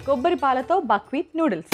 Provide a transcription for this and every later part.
కొబ్బరి పాలతో buckwheat noodles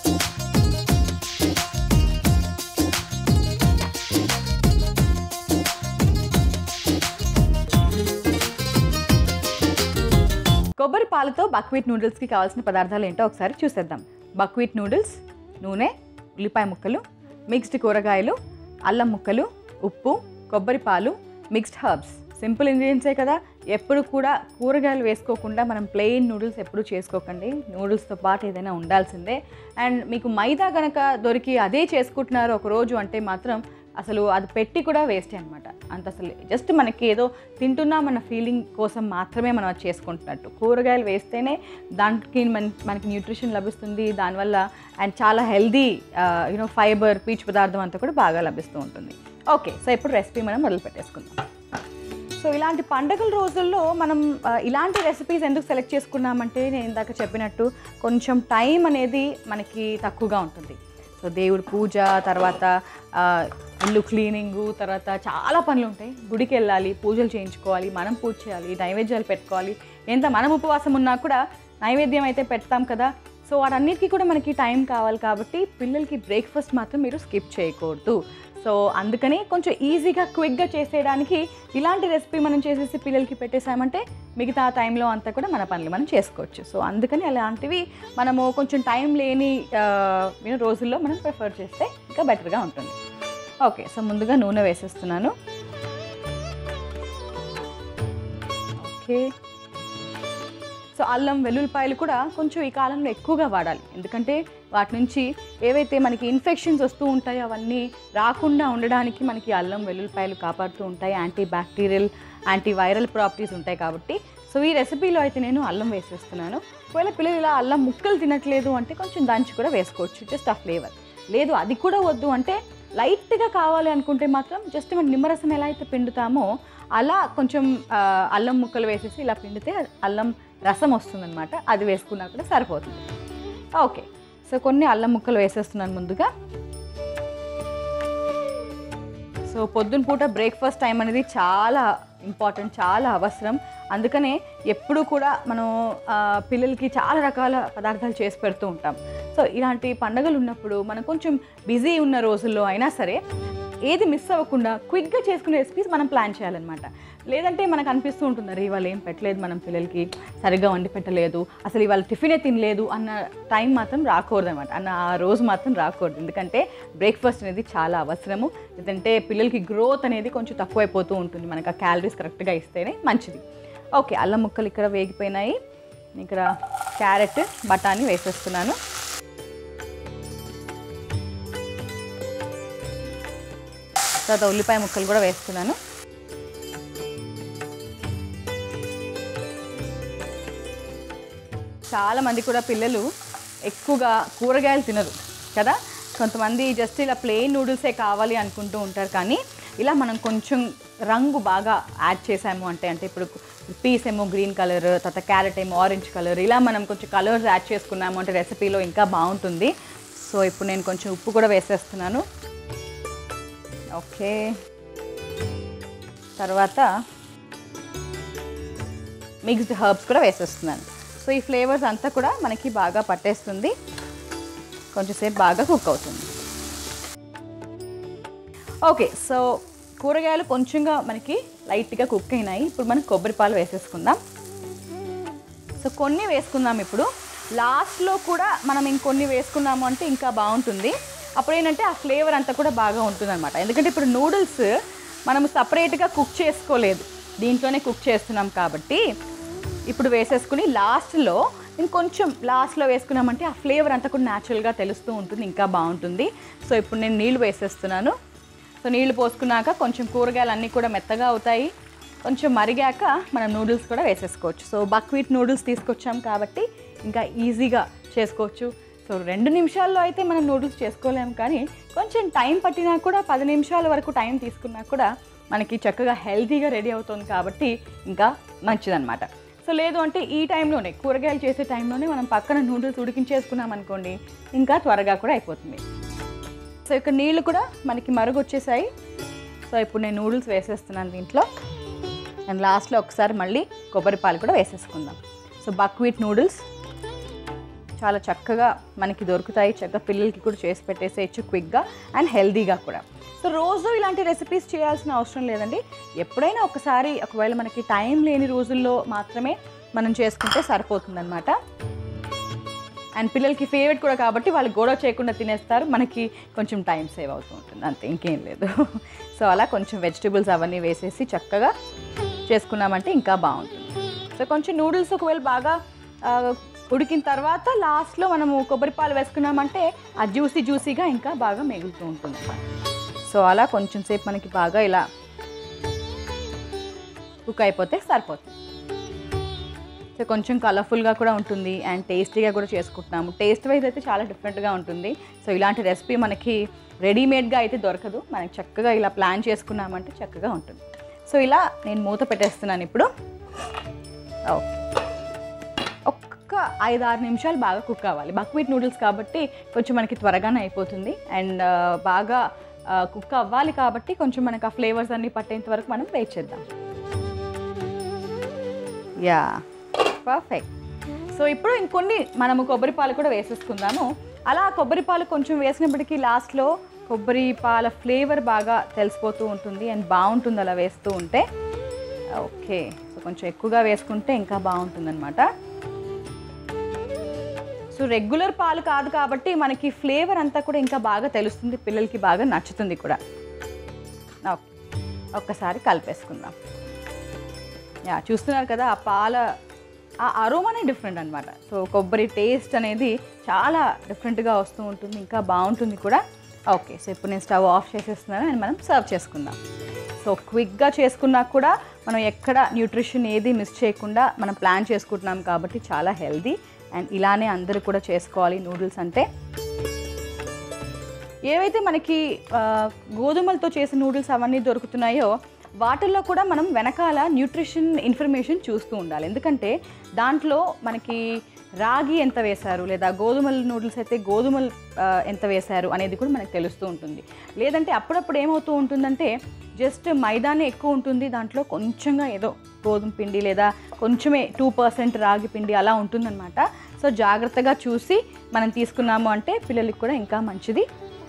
కొబ్బరి పాలతో బక్వీట్ నూడిల్స్కి కావాల్సిన పదార్థాలు ఏంటో ఒకసారి చూసేద్దాం బక్వీట్ నూడిల్స్ నూనె ఉల్లిపాయ ముక్కలు మిక్స్డ్ కూరగాయలు అల్లం ముక్కలు ఉప్పు కొబ్బరి పాలు మిక్స్డ్ హర్బ్స్ సింపుల్ ఇంగ్రీడియంట్సే కదా ఎప్పుడు కూడా కూరగాయలు వేసుకోకుండా మనం ప్లెయిన్ నూడిల్స్ ఎప్పుడు చేసుకోకండి నూడిల్స్తో పాటు ఏదైనా ఉండాల్సిందే అండ్ మీకు మైదా గనక దొరికి అదే చేసుకుంటున్నారు ఒక రోజు అంటే మాత్రం అసలు అది పెట్టి కూడా వేస్టే అనమాట అంత అసలు జస్ట్ మనకి ఏదో తింటున్నామన్న ఫీలింగ్ కోసం మాత్రమే మనం అది చేసుకుంటున్నట్టు కూరగాయలు వేస్తేనే దానికి మన మనకి న్యూట్రిషన్ లభిస్తుంది దానివల్ల అండ్ చాలా హెల్దీ యూనో ఫైబర్ పీచు పదార్థం అంతా కూడా బాగా లభిస్తూ ఉంటుంది ఓకే సో ఇప్పుడు రెసిపీ మనం మొదలు పెట్టేసుకుందాం సో ఇలాంటి పండగల రోజుల్లో మనం ఆ, ఇలాంటి రెసిపీస్ ఎందుకు సెలెక్ట్ చేసుకున్నామంటే నేను ఇందాక చెప్పినట్టు కొంచెం టైం అనేది మనకి తక్కువగా ఉంటుంది సో దేవుడి పూజ తర్వాత ఆ, ఇల్లు క్లీనింగు తర్వాత చాలా పనులు ఉంటాయి గుడికి వెళ్ళాలి పూజలు చేయించుకోవాలి మనం పూజ చేయాలి నైవేద్యాలు పెట్టుకోవాలి ఎంత మనం ఉపవాసం ఉన్నా కూడా నైవేద్యం అయితే పెడతాం కదా సో వాటన్నిటికీ కూడా మనకి టైం కావాలి కాబట్టి పిల్లలకి బ్రేక్ఫాస్ట్ మాత్రం మీరు స్కిప్ చేయకూడదు సో అందుకని కొంచెం ఈజీగా క్విక్గా చేసేయడానికి ఇలాంటి రెసిపీ మనం చేసేసి పిల్లలకి పెట్టేసామంటే మిగతా టైంలో అంతా కూడా మన పనులు మనం చేసుకోవచ్చు సో అందుకని అలాంటివి మనము కొంచెం టైం లేని ఆ, you know, రోజుల్లో మనం ప్రిఫర్ చేస్తే ఇంకా బెటర్గా ఉంటుంది ఓకే సో ముందుగా నూనె వేసేస్తున్నాను ఓకే సో అల్లం వెల్లుల్లిపాయలు కూడా కొంచెం ఈ కాలంలో ఎక్కువగా వాడాలి ఎందుకంటే వాటి నుంచి ఏవైతే మనకి ఇన్ఫెక్షన్స్ వస్తూ ఉంటాయో అవన్నీ రాకుండా ఉండడానికి మనకి అల్లం వెల్లుల్లిపాయలు కాపాడుతూ ఉంటాయి anti bacterial anti viral properties ఉంటాయి కాబట్టి సో ఈ రెసిపీలో అయితే నేను అల్లం వేసేస్తున్నాను ఒకవేళ పిల్లలు ఇలా అల్లం ముక్కలు తినట్లేదు అంటే కొంచెం దంచి కూడా వేసుకోవచ్చు జస్ట్ ఆ ఫ్లేవర్ లేదు అది కూడా వద్దు అంటే లైట్గా కావాలి అనుకుంటే మాత్రం జస్ట్ మనం నిమ్మరసం ఎలా అయితే పిండుతామో అలా కొంచెం ఆ, అల్లం ముక్కలు వేసేసి ఇలా పిండితే అల్లం రసం వస్తుందన్నమాట అది వేసుకున్నా కూడా సరిపోతుంది ఓకే సో కొన్ని అల్లం ముక్కలు వేసేస్తున్నాను ముందుగా సో పొద్దున పూట బ్రేక్ఫాస్ట్ టైం అనేది చాలా ఇంపార్టెంట్ చాలా అవసరం అందుకనే ఎప్పుడూ కూడా మనం ఆ, పిల్లలకి చాలా రకాల పదార్థాలు చేసి పెడుతూ ఉంటాం సో ఇలాంటి పండగలు ఉన్నప్పుడు మనం కొంచెం బిజీ ఉన్న రోజుల్లో అయినా సరే ఏది మిస్ అవ్వకుండా క్విక్గా చేసుకునే రెసిపీస్ మనం ప్లాన్ చేయాలన్నమాట లేదంటే మనకు అనిపిస్తూ ఉంటుంది అరే ఇవాళ ఏం పెట్టలేదు మనం పిల్లలకి సరిగ్గా వండి పెట్టలేదు అసలు ఇవాళ టిఫినే తినలేదు అన్న టైం మాత్రం రాకూడదు అనమాట అన్న ఆ రోజు మాత్రం రాకూడదు ఎందుకంటే బ్రేక్ఫాస్ట్ అనేది చాలా అవసరము ఎందుకంటే పిల్లలకి గ్రోత్ అనేది కొంచెం తక్కువైపోతూ ఉంటుంది మనకు ఆ క్యాలరీస్ కరెక్ట్గా ఇస్తేనే మంచిది ఓకే అల్లం ముక్కలు ఇక్కడ వేగిపోయినాయి ఇక్కడ క్యారెట్ బఠానీ వేసేస్తున్నాను తర్వాత ఉల్లిపాయ ముక్కలు కూడా వేస్తున్నాను చాలా మంది కూడా పిల్లలు ఎక్కువగా కూరగాయలు తినరు కదా కొంతమంది జస్ట్ ఇలా ప్లెయిన్ నూడిల్సే కావాలి అనుకుంటూ ఉంటారు కానీ ఇలా మనం కొంచెం రంగు బాగా యాడ్ చేసాము అంటే అంటే ఇప్పుడు పీస్ ఏమో గ్రీన్ కలర్ తర్వాత క్యారెట్ ఏమో ఆరెంజ్ కలర్ ఇలా మనం కొంచెం కలర్స్ యాడ్ చేసుకున్నాము అంటే రెసిపీలో ఇంకా బాగుంటుంది సో ఇప్పుడు నేను కొంచెం ఉప్పు కూడా వేసేస్తున్నాను ఓకే తర్వాత మిక్స్డ్ హర్బ్స్ కూడా వేసేస్తున్నాను సో ఈ ఫ్లేవర్స్ అంతా కూడా మనకి బాగా పట్టేస్తుంది కొంచెంసేపు బాగా కుక్ అవుతుంది ఓకే సో కూరగాయలు కొంచెంగా మనకి లైట్గా కుక్ అయినాయి ఇప్పుడు మనం కొబ్బరి పాలు వేసేసుకుందాం సో కొన్ని వేసుకుందాం ఇప్పుడు లాస్ట్లో కూడా మనం ఇంకొన్ని వేసుకున్నాము అంటే ఇంకా బాగుంటుంది అప్పుడు ఏంటంటే ఆ ఫ్లేవర్ అంతా కూడా బాగా ఉంటుంది అనమాట ఎందుకంటే ఇప్పుడు నూడిల్స్ మనం సపరేట్గా కుక్ చేసుకోలేదు దీంట్లోనే కుక్ చేస్తున్నాం కాబట్టి ఇప్పుడు వేసేసుకుని లాస్ట్లో ఇంకొంచెం లాస్ట్లో వేసుకున్నామంటే ఆ ఫ్లేవర్ అంతా కూడా న్యాచురల్గా తెలుస్తూ ఉంటుంది ఇంకా బాగుంటుంది సో ఇప్పుడు నేను నీళ్ళు వేసేస్తున్నాను సో నీళ్లు పోసుకున్నాక కొంచెం కూరగాయలు అన్నీ కూడా మెత్తగా అవుతాయి కొంచెం మరిగాక మనం నూడిల్స్ కూడా వేసేసుకోవచ్చు సో బక్వీట్ నూడిల్స్ తీసుకొచ్చాం కాబట్టి ఇంకా ఈజీగా చేసుకోవచ్చు సో రెండు నిమిషాల్లో అయితే మనం నూడిల్స్ చేసుకోలేము కానీ కొంచెం టైం పట్టినా కూడా పది నిమిషాల వరకు టైం తీసుకున్నా కూడా మనకి చక్కగా హెల్తీగా రెడీ అవుతుంది కాబట్టి ఇంకా మంచిదన్నమాట సో లేదు అంటే ఈ టైంలోనే కూరగాయలు చేసే టైంలోనే మనం పక్కన నూడిల్స్ ఉడికించేసుకున్నాం అనుకోండి ఇంకా త్వరగా కూడా అయిపోతుంది సో ఇక్కడ నీళ్ళు కూడా మనకి మరుగు వచ్చేసాయి సో ఇప్పుడు నేను నూడిల్స్ వేసేస్తున్నాను దీంట్లో అండ్ లాస్ట్లో ఒకసారి మళ్ళీ కొబ్బరి పాలు కూడా వేసేసుకుందాం సో బక్వీట్ నూడిల్స్ చాలా చక్కగా మనకి దొరుకుతాయి చక్కగా పిల్లలకి కూడా చేసి పెట్టేసేయచ్చు క్విక్గా అండ్ హెల్దీగా కూడా సో రోజు ఇలాంటి రెసిపీస్ చేయాల్సిన అవసరం లేదండి ఎప్పుడైనా ఒకసారి ఒకవేళ మనకి టైం లేని రోజుల్లో మాత్రమే మనం చేసుకుంటే సరిపోతుందన్నమాట అండ్ పిల్లలకి ఫేవరెట్ కూడా కాబట్టి వాళ్ళు గొడవ చేయకుండా తినేస్తారు మనకి కొంచెం టైం సేవ్ అవుతూ ఉంటుంది అంతే ఇంకేం లేదు సో అలా కొంచెం వెజిటబుల్స్ అవన్నీ వేసేసి చక్కగా చేసుకున్నామంటే ఇంకా బాగుంటుంది సో కొంచెం నూడిల్స్ ఒకవేళ బాగా ఆ, ఉడికిన తర్వాత లాస్ట్లో మనము కొబ్బరి పాలు వేసుకున్నామంటే ఆ జ్యూసీ జ్యూసీగా ఇంకా బాగా మిగులుతూ ఉంటుంది సో అలా కొంచెం సేపు మనకి బాగా ఇలా కుక్ అయిపోతే సరిపోతుంది సో కొంచెం కలర్ఫుల్గా కూడా ఉంటుంది అండ్ టేస్టీగా కూడా చేసుకుంటున్నాము టేస్ట్ వైజ్ అయితే చాలా డిఫరెంట్గా ఉంటుంది సో ఇలాంటి రెసిపీ మనకి రెడీమేడ్గా అయితే దొరకదు మనకి చక్కగా ఇలా ప్లాన్ చేసుకున్నామంటే చక్కగా ఉంటుంది సో ఇలా నేను మూత పెట్టేస్తున్నాను ఇప్పుడు ఓకే ఒక్క ఐదు ఆరు నిమిషాలు బాగా కుక్ అవ్వాలి బక్వీట్ నూడిల్స్ కాబట్టి కొంచెం మనకి త్వరగానే అయిపోతుంది అండ్ బాగా కుక్ అవ్వాలి కాబట్టి కొంచెం మనకి ఆ ఫ్లేవర్స్ అన్నీ పట్టేంత వరకు మనం వెయిట్ చేద్దాం యా పర్ఫెక్ట్ సో ఇప్పుడు ఇంకొన్ని మనము కొబ్బరి పాలు కూడా వేసేసుకుందాము అలా కొబ్బరి పాలు కొంచెం వేసినప్పటికీ లాస్ట్లో కొబ్బరి పాల ఫ్లేవర్ బాగా తెలిసిపోతూ ఉంటుంది అండ్ బాగుంటుంది అలా వేస్తూ ఉంటే ఓకే సో కొంచెం ఎక్కువగా వేసుకుంటే ఇంకా బాగుంటుందన్నమాట సో రెగ్యులర్ పాలు కాదు కాబట్టి మనకి ఫ్లేవర్ అంతా కూడా ఇంకా బాగా తెలుస్తుంది పిల్లలకి బాగా నచ్చుతుంది కూడా ఓకే ఒక్కసారి కలిపేసుకుందాం యా చూస్తున్నారు కదా ఆ పాల ఆ అరోమానే డిఫరెంట్ అనమాట సో కొబ్బరి టేస్ట్ అనేది చాలా డిఫరెంట్గా వస్తూ ఉంటుంది ఇంకా బాగుంటుంది కూడా ఓకే సో ఇప్పుడు నేను స్టవ్ ఆఫ్ చేసేస్తున్నాను అండ్ మనం సర్వ్ చేసుకుందాం సో క్విక్గా చేసుకున్నా కూడా మనం ఎక్కడ న్యూట్రిషన్ ఏది మిస్ చేయకుండా మనం ప్లాన్ చేసుకుంటున్నాం కాబట్టి చాలా హెల్దీ అండ్ ఇలానే అందరూ కూడా చేసుకోవాలి నూడిల్స్ అంటే ఏవైతే మనకి ఆ, గోధుమలతో చేసిన నూడిల్స్ అవన్నీ దొరుకుతున్నాయో వాటిల్లో కూడా మనం వెనకాల న్యూట్రిషన్ ఇన్ఫర్మేషన్ చూస్తూ ఉండాలి ఎందుకంటే దాంట్లో మనకి రాగి ఎంత వేశారు లేదా గోధుమల నూడిల్స్ అయితే గోధుమలు ఆ, ఎంత వేశారు అనేది కూడా మనకు తెలుస్తూ ఉంటుంది లేదంటే అప్పుడప్పుడు ఏమవుతూ ఉంటుందంటే జస్ట్ మైదానే ఎక్కువ ఉంటుంది దాంట్లో కొంచెంగా ఏదో గోధుమ పిండి లేదా కొంచెమే టూ పర్సెంట్ రాగి పిండి అలా ఉంటుందన్నమాట సో జాగ్రత్తగా చూసి మనం తీసుకున్నాము అంటే పిల్లలకి కూడా ఇంకా మంచిది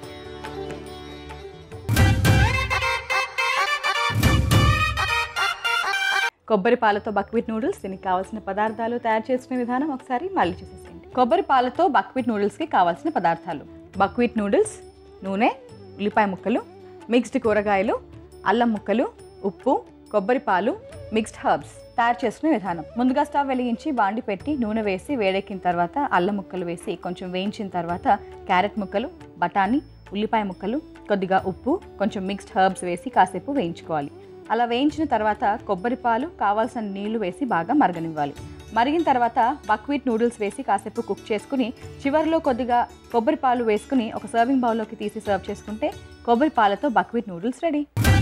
కొబ్బరి పాలతో బక్వీట్ నూడిల్స్ దీనికి కావాల్సిన పదార్థాలు తయారు చేసుకునే విధానం ఒకసారి మళ్ళీ చూసేసేయండి కొబ్బరి పాలతో బక్వీట్ నూడిల్స్కి కావాల్సిన పదార్థాలు బక్వీట్ నూడిల్స్ నూనె ఉల్లిపాయ ముక్కలు మిక్స్డ్ కూరగాయలు అల్లం ముక్కలు ఉప్పు కొబ్బరి పాలు మిక్స్డ్ హర్బ్స్ తయారు చేసుకునే విధానం ముందుగా స్టవ్ వెలిగించి బాండి పెట్టి నూనె వేసి వేడెక్కిన తర్వాత అల్లం ముక్కలు వేసి కొంచెం వేయించిన తర్వాత క్యారెట్ ముక్కలు బఠానీ ఉల్లిపాయ ముక్కలు కొద్దిగా ఉప్పు కొంచెం మిక్స్డ్ హర్బ్స్ వేసి కాసేపు వేయించుకోవాలి అలా వేయించిన తర్వాత కొబ్బరి పాలు కావాల్సిన నీళ్లు వేసి బాగా మరగనివ్వాలి మరిగిన తర్వాత బక్వీట్ నూడిల్స్ వేసి కాసేపు కుక్ చేసుకుని చివరిలో కొద్దిగా కొబ్బరి పాలు వేసుకుని ఒక సర్వింగ్ బౌల్లోకి తీసి సర్వ్ చేసుకుంటే కొబ్బరి పాలతో బక్వీట్ నూడిల్స్ రెడీ